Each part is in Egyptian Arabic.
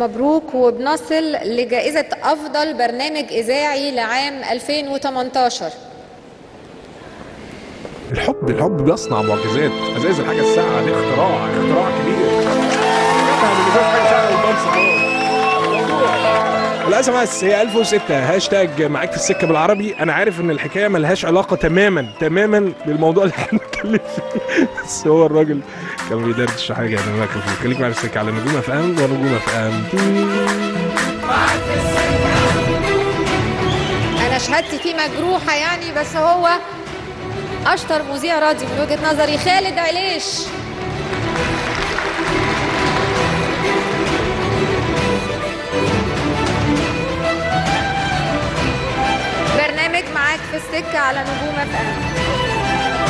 مبروك وبنصل لجائزة أفضل برنامج إذاعي لعام 2018 الحب الحب بيصنع معجزات ازايز الحاجه الساقعه دي اختراع اختراع كبير للاسف بس هي 1006 هاشتاج معاك في السكه بالعربي انا عارف ان الحكايه ملهاش علاقه تماما تماما بالموضوع اللي احنا بنتكلم فيه بس هو الراجل كان بيدردش حاجه يعني معاك في خليك معايا في السكه على نجوم اف ام ونجوم اف ام أنا شهادتي فيه مجروحة يعني بس هو أشطر مذيع راديو من وجهة نظري خالد عليش برنامج معاك في السكة على نجوم اف ام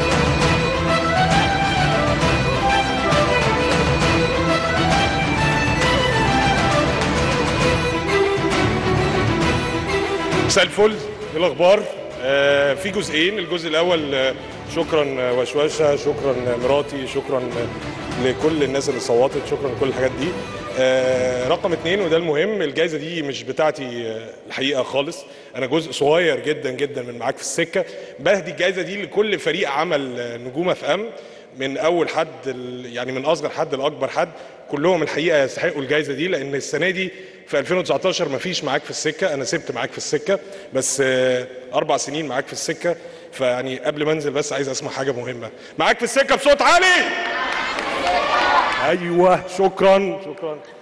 مساء الفل ايه الاخبار آه في جزئين الجزء الاول آه شكرا آه، وشوشه شكرا آه، مراتي شكرا آه، لكل الناس اللي صوتت شكرا لكل الحاجات دي آه رقم اتنين وده المهم الجائزه دي مش بتاعتي آه الحقيقه خالص انا جزء صغير جدا جدا من معاك في السكه بهدي الجائزه دي لكل فريق عمل آه، نجوم اف ام من اول حد ال- يعني من اصغر حد لاكبر حد كلهم الحقيقه يستحقوا الجائزه دي لان السنه دي في 2019 مفيش معاك في السكه انا سبت معاك في السكه بس آه، اربع سنين معاك في السكه فيعني قبل ما انزل بس عايز اسمع حاجه مهمه معاك في السكه بصوت عالي ايوه شكرا شكرا